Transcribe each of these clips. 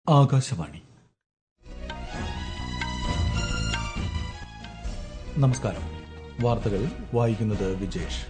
ആകാശവാണി നമസ്കാരം വാർത്തകൾ വായിക്കുന്നത് വിജേഷ്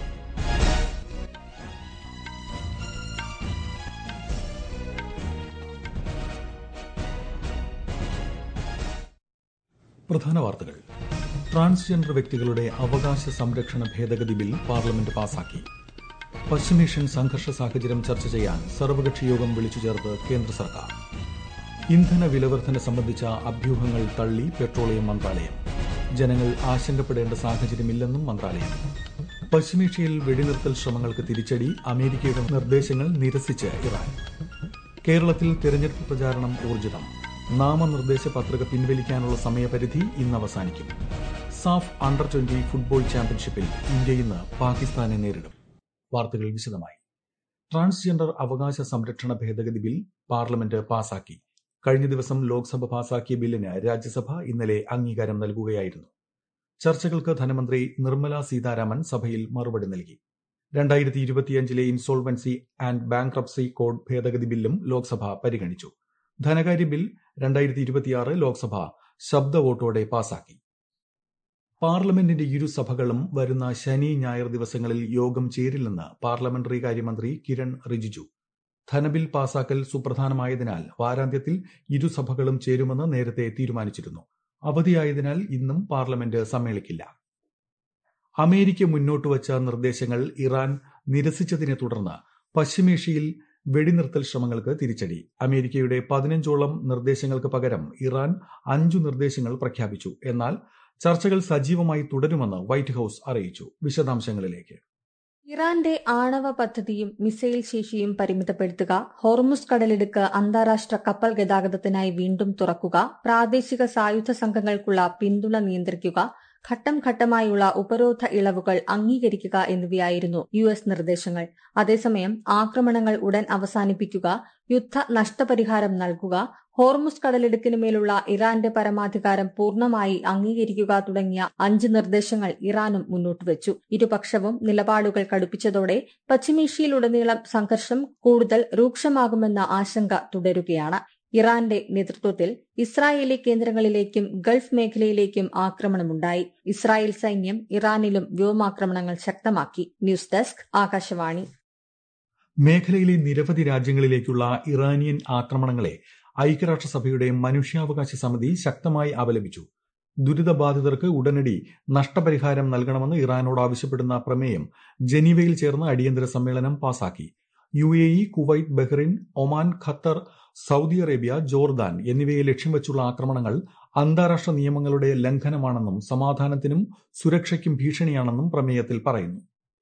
പ്രധാന വാർത്തകൾ ട്രാൻസ്ജെൻഡർ വ്യക്തികളുടെ അവകാശ സംരക്ഷണ ഭേദഗതി ബിൽ പാർലമെന്റ് പാസാക്കി പശ്ചിമേഷ്യൻ സംഘർഷ സാഹചര്യം ചർച്ച ചെയ്യാൻ സർവകക്ഷി യോഗം വിളിച്ചു ചേർത്ത് കേന്ദ്ര സർക്കാർ ഇന്ധന വിലവർധന സംബന്ധിച്ച അഭ്യൂഹങ്ങൾ തള്ളി പെട്രോളിയം മന്ത്രാലയം ജനങ്ങൾ ആശങ്കപ്പെടേണ്ട സാഹചര്യമില്ലെന്നും മന്ത്രാലയം പശ്ചിമേഷ്യയിൽ വെടിനിർത്തൽ ശ്രമങ്ങൾക്ക് തിരിച്ചടി അമേരിക്കയുടെ നിർദ്ദേശങ്ങൾ നിരസിച്ച് ഇറാൻ കേരളത്തിൽ തെരഞ്ഞെടുപ്പ് പ്രചാരണം ഊർജിതം നാമനിർദ്ദേശ പത്രിക പിൻവലിക്കാനുള്ള സമയപരിധി ഇന്ന് അവസാനിക്കും സാഫ് അണ്ടർ ട്വന്റി ഫുട്ബോൾ ചാമ്പ്യൻഷിപ്പിൽ ഇന്ത്യ ഇന്ന് പാകിസ്ഥാനെ നേരിടും വാർത്തകൾ വിശദമായി ട്രാൻസ്ജെൻഡർ അവകാശ സംരക്ഷണ ഭേദഗതി ബിൽ പാർലമെന്റ് പാസാക്കി കഴിഞ്ഞ ദിവസം ലോക്സഭ പാസാക്കിയ ബില്ലിന് രാജ്യസഭ ഇന്നലെ അംഗീകാരം നൽകുകയായിരുന്നു ചർച്ചകൾക്ക് ധനമന്ത്രി നിർമ്മല സീതാരാമൻ സഭയിൽ മറുപടി നൽകി രണ്ടായിരത്തി ഇരുപത്തിയഞ്ചിലെ ഇൻസോൾവൻസി ആൻഡ് ബാങ്ക്രപ്സി കോഡ് ഭേദഗതി ബില്ലും ലോക്സഭ പരിഗണിച്ചു ധനകാര്യ ബിൽ രണ്ടായിരത്തി ഇരുപത്തിയാറ് ലോക്സഭ ശബ്ദ വോട്ടോടെ പാസാക്കി പാർലമെന്റിന്റെ ഇരുസഭകളും വരുന്ന ശനി ഞായർ ദിവസങ്ങളിൽ യോഗം ചേരില്ലെന്ന് പാർലമെന്ററി കാര്യമന്ത്രി കിരൺ റിജിജു ധനബിൽ പാസാക്കൽ സുപ്രധാനമായതിനാൽ വാരാന്ത്യത്തിൽ ഇരുസഭകളും ചേരുമെന്ന് നേരത്തെ തീരുമാനിച്ചിരുന്നു അവധിയായതിനാൽ ഇന്നും പാർലമെന്റ് സമ്മേളിക്കില്ല അമേരിക്ക മുന്നോട്ട് വച്ച നിർദ്ദേശങ്ങൾ ഇറാൻ നിരസിച്ചതിനെ തുടർന്ന് പശ്ചിമേഷ്യയിൽ വെടിനിർത്തൽ ശ്രമങ്ങൾക്ക് തിരിച്ചടി അമേരിക്കയുടെ പതിനഞ്ചോളം നിർദ്ദേശങ്ങൾക്ക് പകരം ഇറാൻ അഞ്ചു നിർദ്ദേശങ്ങൾ പ്രഖ്യാപിച്ചു എന്നാൽ ചർച്ചകൾ സജീവമായി തുടരുമെന്ന് വൈറ്റ് ഹൌസ് അറിയിച്ചു വിശദാംശങ്ങളിലേക്ക് ഇറാന്റെ ആണവ പദ്ധതിയും മിസൈൽ ശേഷിയും പരിമിതപ്പെടുത്തുക ഹോർമുസ് കടലിടുക്ക് അന്താരാഷ്ട്ര കപ്പൽ ഗതാഗതത്തിനായി വീണ്ടും തുറക്കുക പ്രാദേശിക സായുധ സംഘങ്ങൾക്കുള്ള പിന്തുണ നിയന്ത്രിക്കുക ഘട്ടം ഘട്ടമായുള്ള ഉപരോധ ഇളവുകൾ അംഗീകരിക്കുക എന്നിവയായിരുന്നു യു എസ് നിർദ്ദേശങ്ങൾ അതേസമയം ആക്രമണങ്ങൾ ഉടൻ അവസാനിപ്പിക്കുക യുദ്ധ നഷ്ടപരിഹാരം നൽകുക ഹോർമുസ് കടലിടുക്കിന് മേലുള്ള ഇറാന്റെ പരമാധികാരം പൂർണ്ണമായി അംഗീകരിക്കുക തുടങ്ങിയ അഞ്ച് നിർദ്ദേശങ്ങൾ ഇറാനും മുന്നോട്ട് വെച്ചു ഇരുപക്ഷവും നിലപാടുകൾ കടുപ്പിച്ചതോടെ പശ്ചിമേഷ്യയിലുടനീളം സംഘർഷം കൂടുതൽ രൂക്ഷമാകുമെന്ന ആശങ്ക തുടരുകയാണ് ഇറാന്റെ നേതൃത്വത്തിൽ ഇസ്രായേലി കേന്ദ്രങ്ങളിലേക്കും ഗൾഫ് മേഖലയിലേക്കും ആക്രമണമുണ്ടായി ഇസ്രായേൽ സൈന്യം ഇറാനിലും വ്യോമാക്രമണങ്ങൾ ശക്തമാക്കി ന്യൂസ് ഡെസ്ക് ആകാശവാണി മേഖലയിലെ നിരവധി രാജ്യങ്ങളിലേക്കുള്ള ഇറാനിയൻ ആക്രമണങ്ങളെ ഐക്യരാഷ്ട്രസഭയുടെ മനുഷ്യാവകാശ സമിതി ശക്തമായി അപലപിച്ചു ദുരിതബാധിതർക്ക് ഉടനടി നഷ്ടപരിഹാരം നൽകണമെന്ന് ഇറാനോട് ആവശ്യപ്പെടുന്ന പ്രമേയം ജനീവയിൽ ചേർന്ന അടിയന്തര സമ്മേളനം പാസാക്കി U A E Kuwait Bahrain Oman Qatar Saudi Arabia Jordan എന്നിവയെ ലക്ഷ്യം വെച്ചുള്ള ആക്രമണങ്ങൾ അന്താരാഷ്ട്ര നിയമങ്ങളുടെ ലംഘനമാണെന്നും സമാധാനത്തിനും സുരക്ഷയ്ക്കും ഭീഷണിയാണെന്നും പ്രമേയത്തിൽ പറയുന്നു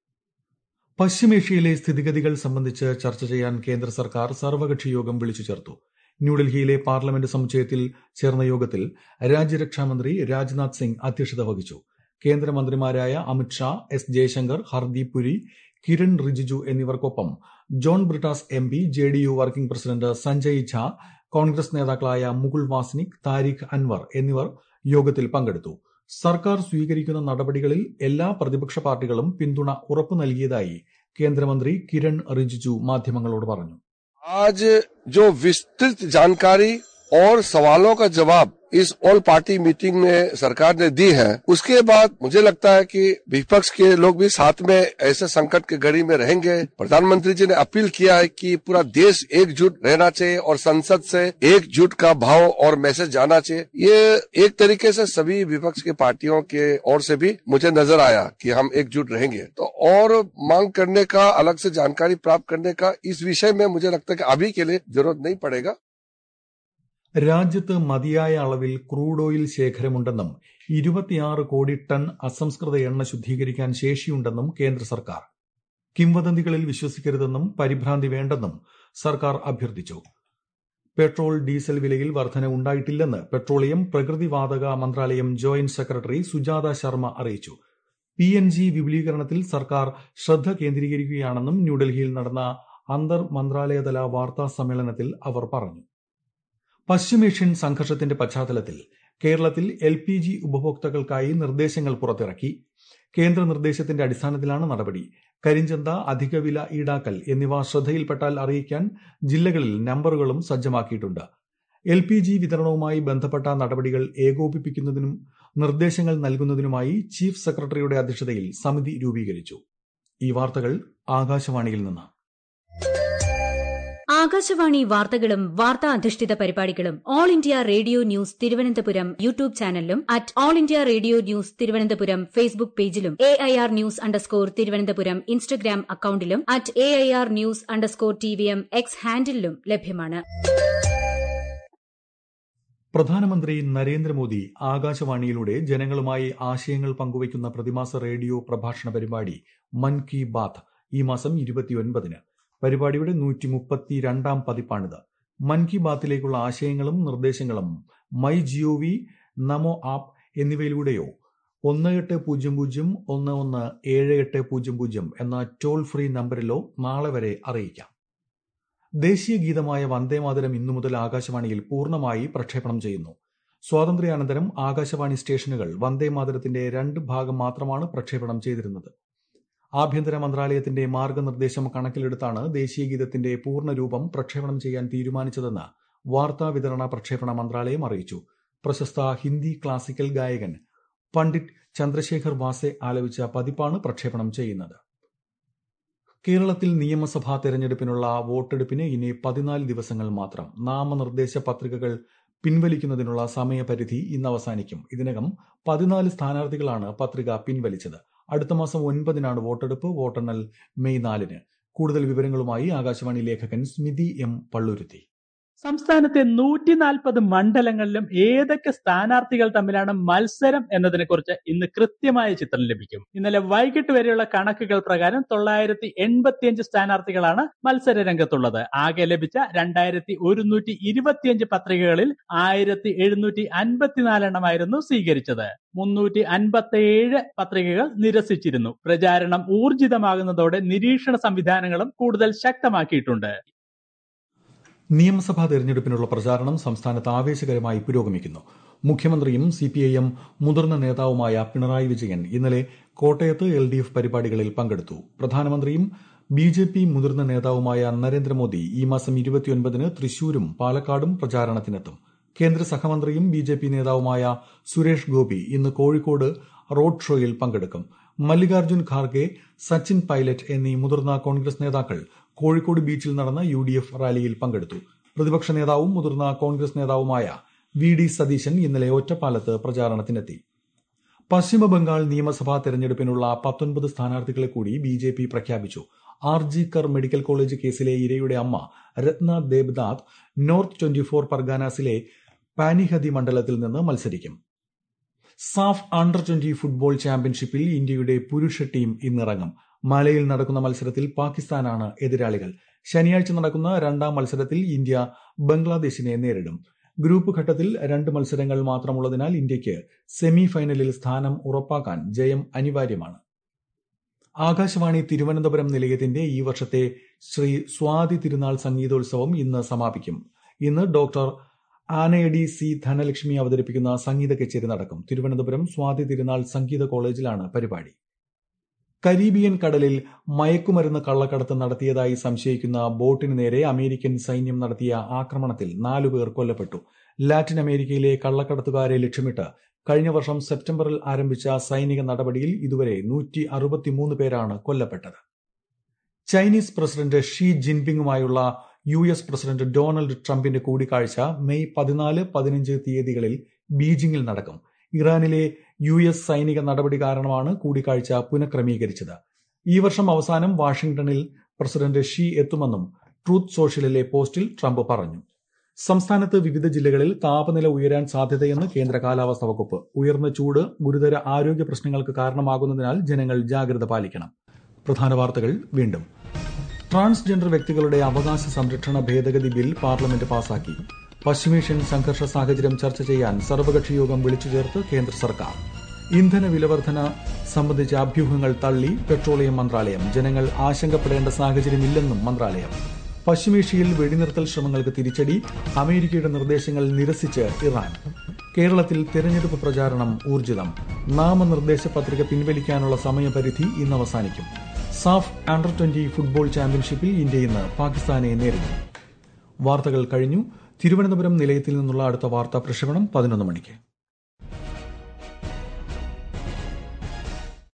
പശ്ചിമേഷ്യയിലെ സ്ഥിതിഗതികൾ സംബന്ധിച്ച് ചർച്ച ചെയ്യാൻ കേന്ദ്ര സർക്കാർ സർവകക്ഷി യോഗം വിളിച്ചു ചേർത്തു ന്യൂഡൽഹിയിലെ പാർലമെന്റ് സമുച്ചയത്തിൽ ചേർന്ന യോഗത്തിൽ രാജ്യരക്ഷാമന്ത്രി രാജ്നാഥ് സിംഗ് അധ്യക്ഷത വഹിച്ചു കേന്ദ്രമന്ത്രിമാരായ അമിത്ഷാ എസ് ജയശങ്കർ ഹർദീപ് പുരി കിരൺ റിജിജു എന്നിവർക്കൊപ്പം John Brittas M P J D U working president Sanjay Jha Congress നേതാക്കളായ മുകുൾ വാസ്നിക് താരിഖ് അൻവർ എന്നിവർ യോഗത്തിൽ പങ്കെടുത്തു സർക്കാർ സ്വീകരിക്കുന്ന നടപടികളിൽ എല്ലാ പ്രതിപക്ഷ പാർട്ടികളും പിന്തുണ ഉറപ്പു നൽകിയതായി കേന്ദ്രമന്ത്രി കിരൺ റിജിജു മാധ്യമങ്ങളോട് പറഞ്ഞു आज जो विस्तृत जानकारी और सवालों का जवाब इस ऑल पार्टी मीटिंग में सरकार ने दी है उसके बाद मुझे लगता है कि विपक्ष के लोग भी साथ में ऐसे संकट की घड़ी में रहेंगे प्रधानमंत्री जी ने अपील किया है कि पूरा देश एकजुट रहना चाहिए और संसद से एकजुट का भाव और मैसेज जाना चाहिए ये एक तरीके से सभी विपक्ष की पार्टियों के ओर से भी मुझे नजर आया कि हम एकजुट रहेंगे तो और मांग करने का अलग से जानकारी प्राप्त करने का इस विषय में मुझे लगता है कि अभी के लिए जरूरत नहीं पड़ेगा രാജ്യത്ത് മതിയായ അളവിൽ ക്രൂഡ് ഓയിൽ ശേഖരമുണ്ടെന്നും ഇരുപത്തിയാറ് കോടി ടൺ അസംസ്കൃത എണ്ണ ശുദ്ധീകരിക്കാൻ ശേഷിയുണ്ടെന്നും കേന്ദ്ര സർക്കാർ കിംവദന്തികളിൽ വിശ്വസിക്കരുതെന്നും പരിഭ്രാന്തി വേണ്ടെന്നും സർക്കാർ അഭ്യർത്ഥിച്ചു പെട്രോൾ ഡീസൽ വിലയിൽ വർധന ഉണ്ടായിട്ടില്ലെന്ന് പെട്രോളിയം പ്രകൃതിവാതക മന്ത്രാലയം ജോയിന്റ് സെക്രട്ടറി സുജാത ശർമ്മ അറിയിച്ചു പി എൻ ജി വിപുലീകരണത്തിൽ സർക്കാർ ശ്രദ്ധ കേന്ദ്രീകരിക്കുകയാണെന്നും ന്യൂഡൽഹിയിൽ നടന്ന അന്തർ മന്ത്രാലയതല വാർത്താ സമ്മേളനത്തിൽ അവർ പറഞ്ഞു പശ്ചിമേഷ്യൻ സംഘർഷത്തിന്റെ പശ്ചാത്തലത്തിൽ കേരളത്തിൽ എൽ പി ജി ഉപഭോക്താക്കൾക്കായി നിർദ്ദേശങ്ങൾ പുറത്തിറക്കി കേന്ദ്ര നിർദ്ദേശത്തിന്റെ അടിസ്ഥാനത്തിലാണ് നടപടി കരിഞ്ചന്ത അധിക വില ഈടാക്കൽ എന്നിവ ശ്രദ്ധയിൽപ്പെട്ടാൽ അറിയിക്കാൻ ജില്ലകളിൽ നമ്പറുകളും സജ്ജമാക്കിയിട്ടുണ്ട് എൽ പി ജി വിതരണവുമായി ബന്ധപ്പെട്ട നടപടികൾ ഏകോപിപ്പിക്കുന്നതിനും നിർദ്ദേശങ്ങൾ നൽകുന്നതിനുമായി ചീഫ് സെക്രട്ടറിയുടെ അധ്യക്ഷതയിൽ സമിതി രൂപീകരിച്ചു ഈ വാർത്തകൾ ആകാശവാണിയിൽ നിന്ന് ആകാശവാണി വാർത്തകളും വാർത്താ അധിഷ്ഠിത പരിപാടികളും all India radio news Thiruvananthapuram YouTube ചാനലിലും at all India radio news Thiruvananthapuram Facebook പേജിലും A I R news underscore Thiruvananthapuram Instagram അക്കൌണ്ടിലും at A I R news underscore T V M X ഹാൻഡിലും ലഭ്യമാണ് പ്രധാനമന്ത്രി നരേന്ദ്രമോദി ആകാശവാണിയിലൂടെ ജനങ്ങളുമായി ആശയങ്ങൾ പങ്കുവയ്ക്കുന്ന പ്രതിമാസ റേഡിയോ പ്രഭാഷണ പരിപാടി മൻ കി ബാത്ത് ഈ മാസം ഇരുപത്തിയൊൻപതിന് പരിപാടിയുടെ നൂറ്റി മുപ്പത്തിരണ്ടാം പതിപ്പാണിത് മൻ കി ബാത്തിലേക്കുള്ള ആശയങ്ങളും നിർദ്ദേശങ്ങളും മൈ ജിഒവി നമോ ആപ്പ് എന്നിവയിലൂടെയോ ഒന്ന് എട്ട് പൂജ്യം പൂജ്യം ഒന്ന് ഒന്ന് ഏഴ് എട്ട് പൂജ്യം പൂജ്യം എന്ന ടോൾ ഫ്രീ നമ്പറിലോ നാളെ വരെ അറിയിക്കാം ദേശീയ ഗീതമായ വന്ദേമാതരം ഇന്നു മുതൽ ആകാശവാണിയിൽ പൂർണ്ണമായി പ്രക്ഷേപണം ചെയ്യുന്നു സ്വാതന്ത്ര്യാനന്തരം ആകാശവാണി സ്റ്റേഷനുകൾ വന്ദേമാതരത്തിന്റെ രണ്ട് ഭാഗം മാത്രമാണ് പ്രക്ഷേപണം ചെയ്തിരുന്നത് ആഭ്യന്തര മന്ത്രാലയത്തിന്റെ മാർഗനിർദ്ദേശം കണക്കിലെടുത്താണ് ദേശീയ ഗീതത്തിന്റെ പൂർണ്ണരൂപം പ്രക്ഷേപണം ചെയ്യാൻ തീരുമാനിച്ചതെന്ന് വാർത്താ വിതരണ പ്രക്ഷേപണ മന്ത്രാലയം അറിയിച്ചു പ്രശസ്ത ഹിന്ദി ക്ലാസിക്കൽ ഗായകൻ പണ്ഡിറ്റ് ചന്ദ്രശേഖർ വാസെ ആലപിച്ച പതിപ്പാണ് പ്രക്ഷേപണം ചെയ്യുന്നത് കേരളത്തിൽ നിയമസഭാ തെരഞ്ഞെടുപ്പിനുള്ള വോട്ടെടുപ്പിന് ഇനി പതിനാല് ദിവസങ്ങൾ മാത്രം നാമനിർദ്ദേശ പത്രികകൾ പിൻവലിക്കുന്നതിനുള്ള സമയപരിധി ഇന്ന് അവസാനിക്കും ഇതിനകം പതിനാല് സ്ഥാനാർത്ഥികളാണ് പത്രിക പിൻവലിച്ചത് അടുത്ത മാസം ഒൻപതിനാണ് വോട്ടെടുപ്പ് വോട്ടെണ്ണൽ മെയ് നാലിന് കൂടുതൽ വിവരങ്ങളുമായി ആകാശവാണി ലേഖകൻ സ്മിതി എം പള്ളുരുത്തി സംസ്ഥാനത്തെ നൂറ്റി നാൽപ്പത് മണ്ഡലങ്ങളിലും ഏതൊക്കെ സ്ഥാനാർത്ഥികൾ തമ്മിലാണ് മത്സരം എന്നതിനെ കുറിച്ച് ഇന്ന് കൃത്യമായ ചിത്രം ലഭിക്കും ഇന്നലെ വൈകിട്ട് വരെയുള്ള കണക്കുകൾ പ്രകാരം തൊള്ളായിരത്തി എൺപത്തിയഞ്ച് സ്ഥാനാർത്ഥികളാണ് മത്സര രംഗത്തുള്ളത് ആകെ ലഭിച്ച രണ്ടായിരത്തി ഒരുന്നൂറ്റി ഇരുപത്തിയഞ്ച് പത്രികകളിൽ ആയിരത്തി എഴുന്നൂറ്റി അൻപത്തിനാലെണ്ണമായിരുന്നു സ്വീകരിച്ചത് മുന്നൂറ്റി അൻപത്തിയേഴ് പത്രികകൾ നിരസിച്ചിരുന്നു പ്രചാരണം ഊർജിതമാകുന്നതോടെ നിരീക്ഷണ സംവിധാനങ്ങളും കൂടുതൽ ശക്തമാക്കിയിട്ടുണ്ട് നിയമസഭാ തെരഞ്ഞെടുപ്പിനുള്ള പ്രചാരണം സംസ്ഥാനത്ത് ആവേശകരമായി പുരോഗമിക്കുന്നു മുഖ്യമന്ത്രിയും സിപിഐഎം മുതിർന്ന നേതാവുമായ പിണറായി വിജയൻ ഇന്നലെ കോട്ടയത്ത് എൽ ഡി എഫ് പരിപാടികളിൽ പങ്കെടുത്തു പ്രധാനമന്ത്രിയും ബി ജെ പി മുതിർന്ന നേതാവുമായ നരേന്ദ്രമോദി ഈ മാസം ഇരുപത്തിയൊൻപതിന് തൃശൂരും പാലക്കാടും പ്രചാരണത്തിനെത്തും കേന്ദ്ര സഹമന്ത്രിയും ബി ജെ പി നേതാവുമായ സുരേഷ് ഗോപി ഇന്ന് കോഴിക്കോട് റോഡ് ഷോയിൽ പങ്കെടുക്കും മല്ലികാർജ്ജുൻ ഖാർഗെ സച്ചിൻ പൈലറ്റ് എന്നീ മുതിർന്ന കോൺഗ്രസ് നേതാക്കൾ കോഴിക്കോട് ബീച്ചിൽ നടന്ന യു ഡി എഫ് റാലിയിൽ പങ്കെടുത്തു പ്രതിപക്ഷ നേതാവും മുതിർന്ന കോൺഗ്രസ് നേതാവുമായ വി ഡി സതീശൻ ഇന്നലെ ഒറ്റപ്പാലത്ത് പ്രചാരണത്തിനെത്തി പശ്ചിമബംഗാൾ നിയമസഭാ തെരഞ്ഞെടുപ്പിനുള്ള പത്തൊൻപത് സ്ഥാനാർത്ഥികളെ കൂടി ബി ജെ പി പ്രഖ്യാപിച്ചു R G Kar medical college കേസിലെ ഇരയുടെ അമ്മ Ratna Debnath north twenty four പർഗാനാസിലെ പാനിഹതി മണ്ഡലത്തിൽ നിന്ന് മത്സരിക്കും സാഫ് അണ്ടർ ട്വന്റി ഫുട്ബോൾ ചാമ്പ്യൻഷിപ്പിൽ ഇന്ത്യയുടെ പുരുഷ ടീം ഇന്നിറങ്ങും മലയിൽ നടക്കുന്ന മത്സരത്തിൽ പാകിസ്ഥാനാണ് എതിരാളികൾ ശനിയാഴ്ച നടക്കുന്ന രണ്ടാം മത്സരത്തിൽ ഇന്ത്യ ബംഗ്ലാദേശിനെ നേരിടും ഗ്രൂപ്പ് ഘട്ടത്തിൽ രണ്ട് മത്സരങ്ങൾ മാത്രമുള്ളതിനാൽ ഇന്ത്യയ്ക്ക് സെമി ഫൈനലിൽ സ്ഥാനം ഉറപ്പാക്കാൻ ജയം അനിവാര്യമാണ് ആകാശവാണി തിരുവനന്തപുരം നിലയത്തിന്റെ ഈ വർഷത്തെ ശ്രീ സ്വാതി തിരുനാൾ സംഗീതോത്സവം ഇന്ന് സമാപിക്കും ഇന്ന് ഡോക്ടർ ആനയടി സി ധനലക്ഷ്മി അവതരിപ്പിക്കുന്ന സംഗീത കച്ചേരി നടക്കും തിരുവനന്തപുരം സ്വാതി തിരുനാൾ സംഗീത കോളേജിലാണ് പരിപാടി കരീബിയൻ കടലിൽ മയക്കുമരുന്ന് കള്ളക്കടത്ത് നടത്തിയതായി സംശയിക്കുന്ന ബോട്ടിന് നേരെ അമേരിക്കൻ സൈന്യം നടത്തിയ ആക്രമണത്തിൽ നാലുപേർ കൊല്ലപ്പെട്ടു ലാറ്റിൻ അമേരിക്കയിലെ കള്ളക്കടത്തുകാരെ ലക്ഷ്യമിട്ട് കഴിഞ്ഞ വർഷം സെപ്റ്റംബറിൽ ആരംഭിച്ച സൈനിക നടപടിയിൽ ഇതുവരെ നൂറ്റി അറുപത്തിമൂന്ന് പേരാണ് കൊല്ലപ്പെട്ടത് ചൈനീസ് പ്രസിഡന്റ് ഷീ ജിൻപിങ്ങുമായുള്ള യു എസ് പ്രസിഡന്റ് ഡൊണാൾഡ് ട്രംപിന്റെ കൂടിക്കാഴ്ച മെയ് പതിനാല് പതിനഞ്ച് തീയതികളിൽ ബീജിംഗിൽ നടക്കും ഇറാനിലെ യു എസ് സൈനിക നടപടി കാരണമാണ് കൂടിക്കാഴ്ച പുനഃക്രമീകരിച്ചത് ഈ വർഷം അവസാനം വാഷിംഗ്ടണിൽ പ്രസിഡന്റ് ഷീ എത്തുമെന്നും ട്രൂത്ത് സോഷ്യലിലെ പോസ്റ്റിൽ ട്രംപ് പറഞ്ഞു സംസ്ഥാനത്ത് വിവിധ ജില്ലകളിൽ താപനില ഉയരാൻ സാധ്യതയെന്ന് കേന്ദ്ര കാലാവസ്ഥാ വകുപ്പ് ഉയർന്ന ചൂട് ഗുരുതര ആരോഗ്യ പ്രശ്നങ്ങൾക്ക് കാരണമാകുന്നതിനാൽ ജനങ്ങൾ ജാഗ്രത പാലിക്കണം പ്രധാന വാർത്തകൾ വീണ്ടും ട്രാൻസ്ജെൻഡർ വ്യക്തികളുടെ അവകാശ സംരക്ഷണ ഭേദഗതി ബിൽ പാർലമെന്റ് പാസാക്കി പശ്ചിമേഷ്യൻ സംഘർഷ സാഹചര്യം ചർച്ച ചെയ്യാൻ സർവകക്ഷി യോഗം വിളിച്ചു ചേർത്ത് കേന്ദ്ര സർക്കാർ ഇന്ധന വിലവർധന സംബന്ധിച്ച അഭ്യൂഹങ്ങൾ തള്ളി പെട്രോളിയം മന്ത്രാലയം ജനങ്ങൾ ആശങ്കപ്പെടേണ്ട സാഹചര്യമില്ലെന്നും മന്ത്രാലയം പശ്ചിമേഷ്യയിൽ വെടിനിർത്തൽ ശ്രമങ്ങൾക്ക് തിരിച്ചടി അമേരിക്കയുടെ നിർദ്ദേശങ്ങൾ നിരസിച്ച് ഇറാൻ കേരളത്തിൽ തെരഞ്ഞെടുപ്പ് പ്രചാരണം ഊർജിതം നാമനിർദ്ദേശ പത്രിക പിൻവലിക്കാനുള്ള സമയപരിധി ഇന്ന് അവസാനിക്കും സാഫ് അണ്ടർ ട്വന്റി ഫുട്ബോൾ ചാമ്പ്യൻഷിപ്പിൽ ഇന്ത്യ ഇന്ന് പാകിസ്ഥാനെ നേരിടും വാർത്തകൾ കഴിഞ്ഞു തിരുവനന്തപുരം നിലയത്തിൽ നിന്നുള്ള അടുത്ത വാർത്താ പ്രക്ഷേപണം പതിനൊന്ന് മണിക്ക്